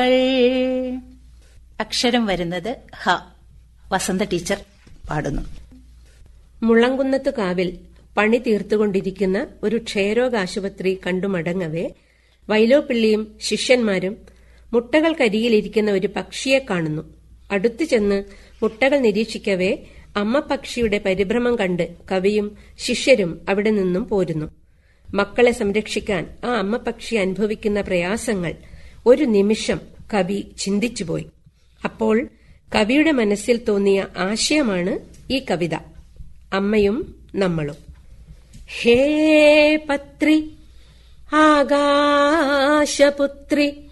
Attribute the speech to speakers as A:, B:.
A: അക്ഷരം വരുന്നത് ഹ വസന്ത ടീച്ചർ പാടുന്നു
B: മുള്ളംകുന്നത്ത് കാവിൽ പണി തീർത്തുകൊണ്ടിരിക്കുന്ന ഒരു ക്ഷയരോഗാശുപത്രി കണ്ടുമടങ്ങവേ വൈലോപ്പിള്ളിയും ശിഷ്യന്മാരും മുട്ടകൾക്കരികിലിരിക്കുന്ന ഒരു പക്ഷിയെ കാണുന്നു അടുത്തു ചെന്ന് മുട്ടകൾ നിരീക്ഷിക്കവേ അമ്മ പക്ഷിയുടെ പരിഭ്രമം കണ്ട് കവിയും ശിഷ്യരും അവിടെ നിന്നും പോരുന്നു മക്കളെ സംരക്ഷിക്കാൻ ആ അമ്മ പക്ഷി അനുഭവിക്കുന്ന പ്രയാസങ്ങൾ ഒരു നിമിഷം കവി ചിന്തിച്ചുപോയി അപ്പോൾ കവിയുടെ മനസ്സിൽ തോന്നിയ ആശയമാണ് ഈ കവിത അമ്മയും നമ്മളും ഹേ പത്രി ആകാശപുത്രി